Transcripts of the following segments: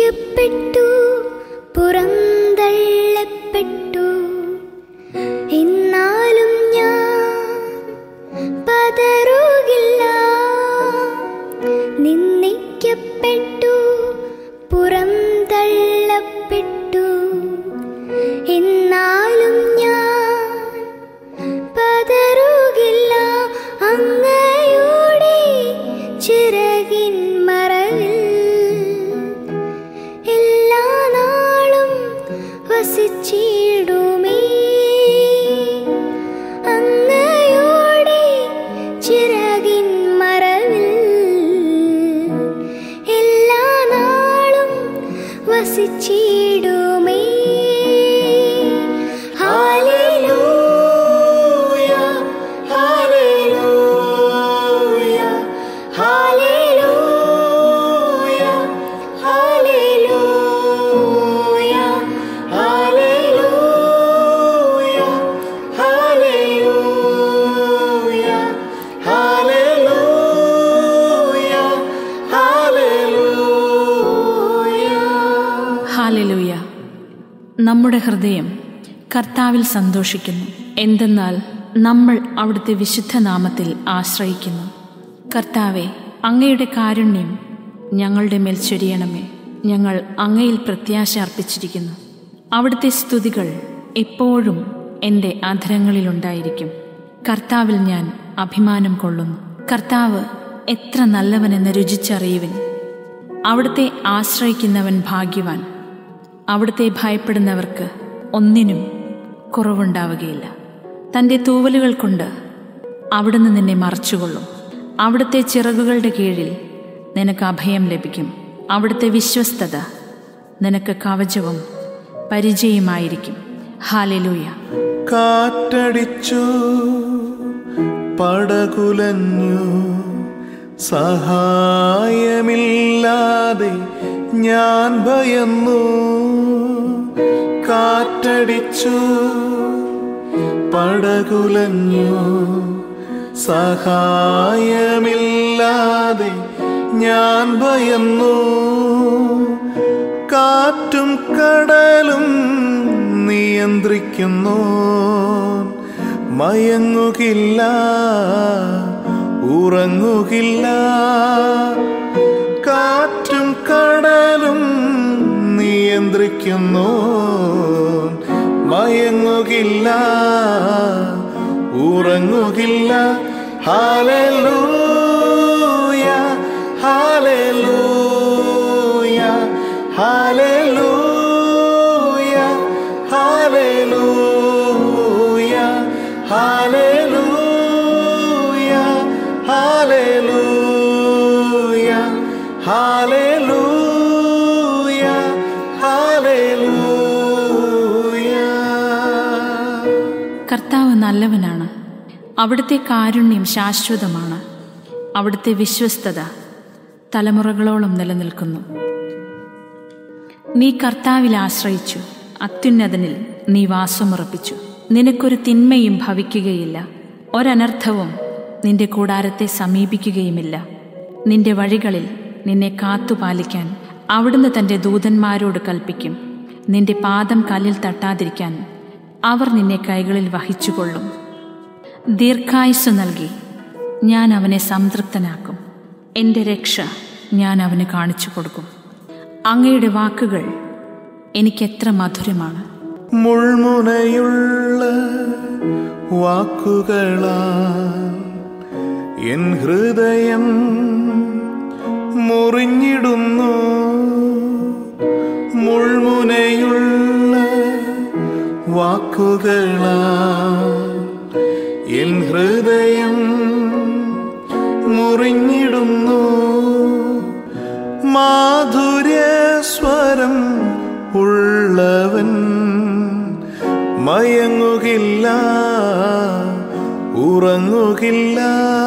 നിന്ദിക്കപ്പെട്ടു പുറന്തള്ളപ്പെട്ടു എന്നാലും ഞാൻ പതറുകില്ല നിന്ദിക്കപ്പെട്ടു പുറന്തള്ളപ്പെട്ടു എന്നാലും ഞാൻ പതറുകില്ല അങ്ങയുടെ ചിറകിൻ മറവിൽ എല്ലാ നാളും വസിച്ചിടുമേ അങ്ങയുടെ ചിറകിൻ മറവിൽ എല്ലാ നാളും വസിച്ചിടുമേ ഹാലേലൂയ ഹാലേലൂയ ഹാലേലൂയ ഹാലേലൂയ ഹാലേലൂയ ഹാലേലൂയ ഹാലേലൂയ ഹാലേലൂയ ഹാലലൂയ നമ്മുടെ ഹൃദയം കർത്താവിൽ സന്തോഷിക്കുന്നു എന്തെന്നാൽ നമ്മൾ അവിടുത്തെ വിശുദ്ധ നാമത്തിൽ ആശ്രയിക്കുന്നു കർത്താവെ അങ്ങയുടെ കാരുണ്യം ഞങ്ങളുടെ മേൽ ചൊരിയണമേ ഞങ്ങൾ അങ്ങയിൽ പ്രത്യാശ അർപ്പിച്ചിരിക്കുന്നു അവിടുത്തെ സ്തുതികൾ എപ്പോഴും എൻ്റെ അധരങ്ങളിലുണ്ടായിരിക്കും കർത്താവിൽ ഞാൻ അഭിമാനം കൊള്ളുന്നു കർത്താവ് എത്ര നല്ലവനെന്ന് രുചിച്ചറിയുവിൻ അവിടുത്തെ ആശ്രയിക്കുന്നവൻ ഭാഗ്യവാൻ അവിടുത്തെ ഭയപ്പെടുന്നവർക്ക് ഒന്നിനും കുറവുണ്ടാവുകയില്ല തൻ്റെ തൂവലുകൾ കൊണ്ട് അവിടുന്ന് നിന്നെ മറച്ചുകൊള്ളും അവിടുത്തെ ചിറകുകളുടെ കീഴിൽ നിനക്ക് അഭയം ലഭിക്കും അവിടുത്തെ വിശ്വസ്തത നിനക്ക് കവചവും പരിചയമായിരിക്കും ഹാലലൂയ കാറ്റടിച്ചു പടകുലഞ്ഞു സഹായമില്ലാതെ ഞാൻ ഭയന്നു കാറ്റടിച്ചു പടകുലഞ്ഞു സഹായമില്ലാതെ ഞാൻ ഭയന്നു കാറ്റും കടലും നിയന്ത്രിക്കുന്നു മയങ്ങുകില്ല ഉറങ്ങുകില്ല കാറ്റും കടലും നിയന്ത്രിക്കുന്നു മയങ്ങുകില്ല ഉറങ്ങുകില്ല ഹാലൂയ ഹാലൂയ ഹാലൂയ ഹാലൂയ ഹാലൂയ ഹാലൂയ ഹാലൂയ ഹാലൂയ കർത്താവ് നല്ലവനാണ് അവിടുത്തെ കാരുണ്യം ശാശ്വതമാണ് അവിടുത്തെ വിശ്വസ്തത തലമുറകളോളം നിലനിൽക്കുന്നു നീ കർത്താവിൽ ആശ്രയിച്ചു അത്യുന്നതനിൽ നീ വാസമുറപ്പിച്ചു നിനക്കൊരു തിന്മയും ഭവിക്കുകയില്ല ഒരനർത്ഥവും നിന്റെ കൂടാരത്തെ സമീപിക്കുകയുമില്ല നിന്റെ വഴികളിൽ നിന്നെ കാത്തുപാലിക്കാൻ അവിടുന്ന് തൻ്റെ ദൂതന്മാരോട് കൽപ്പിക്കും നിന്റെ പാദം കല്ലിൽ തട്ടാതിരിക്കാൻ അവർ നിന്നെ കൈകളിൽ വഹിച്ചുകൊള്ളും ദീർഘായുസ് നൽകി ഞാൻ അവനെ സംതൃപ്തനാക്കും എൻ്റെ രക്ഷ ഞാൻ അവന് കാണിച്ചു കൊടുക്കും അങ്ങയുടെ വാക്കുകൾ എനിക്കെത്ര മധുരമാണ് മുൾമുനയുള്ള വാക്കുകളാ എൻ ഹൃദയം മുറിഞ്ഞിടുന്നു മുൾമുനയുള്ള വാക്കുകളാ എൻ ഹൃദയം മുറിഞ്ഞിടുന്നു മാധുര്യസ്വരം ഉള്ളവൻ മയങ്ങുകില്ല ഉറങ്ങുകില്ല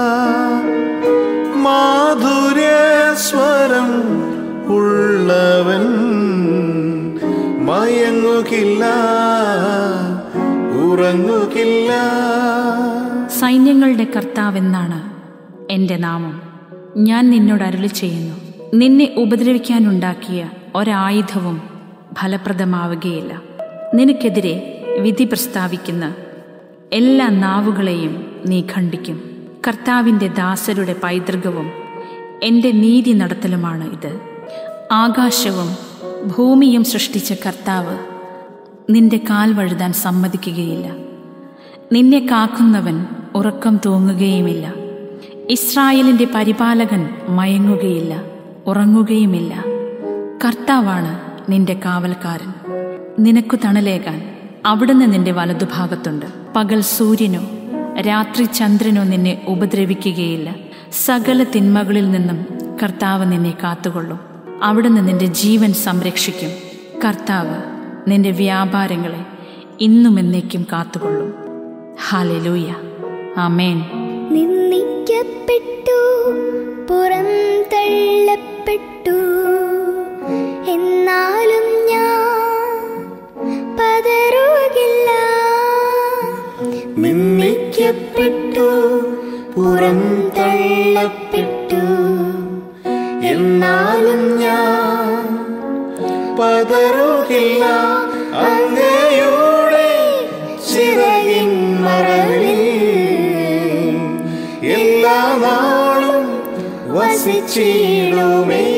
മാധുര്യസ്വരം ഉള്ളവൻ മയങ്ങുകില്ല ഉറങ്ങുകില്ല സൈന്യങ്ങളുടെ കർത്താവെന്നാണ് എൻ്റെ നാമം ഞാൻ നിന്നോട് അരുളി ചെയ്യുന്നു നിന്നെ ഉപദ്രവിക്കാനുണ്ടാക്കിയ ഒരായുധവും ഫലപ്രദമാവുകയില്ല നിനക്കെതിരെ വിധി പ്രസ്താവിക്കുന്ന എല്ലാ നാവുകളെയും നീ ഖണ്ഡിക്കും കർത്താവിൻ്റെ ദാസരുടെ പൈതൃകവും എൻ്റെ നീതി നടത്തലുമാണ് ഇത് ആകാശവും ഭൂമിയും സൃഷ്ടിച്ച കർത്താവ് നിന്റെ കാൽ വഴുതാൻ സമ്മതിക്കുകയില്ല നിന്നെ കാക്കുന്നവൻ ഉറക്കം തൂങ്ങുകയുമില്ല ഇസ്രായേലിൻ്റെ പരിപാലകൻ മയങ്ങുകയില്ല ഉറങ്ങുകയുമില്ല കർത്താവാണ് നിന്റെ കാവൽക്കാരൻ നിനക്കു തണലേകാൻ അവിടുന്ന് നിന്റെ വലതുഭാഗത്തുണ്ട് പകൽ സൂര്യനോ രാത്രി ചന്ദ്രനോ നിന്നെ ഉപദ്രവിക്കുകയില്ല സകല തിന്മകളിൽ നിന്നും കർത്താവ് നിന്നെ കാത്തുകൊള്ളും അവിടുന്ന് നിന്റെ ജീവൻ സംരക്ഷിക്കും കർത്താവ് നിന്റെ വ്യാപാരങ്ങളെ ഇന്നും എന്നേക്കും കാത്തുകൊള്ളും ഹാലലൂയ ആമേൻ നിന്ദിക്കപ്പെട്ടു പുറം തള്ളപ്പെട്ടു എന്നാലും ഞാൻ പതറുകില്ല നിന്ദിക്കപ്പെട്ടു പുറം തള്ളപ്പെട്ടു എന്നാലും ഞാൻ പതറുകില്ല അങ്ങയുടെ ചിറകിൻ മറവിൽ എല്ലാ നാളും വസിച്ചിടുമേ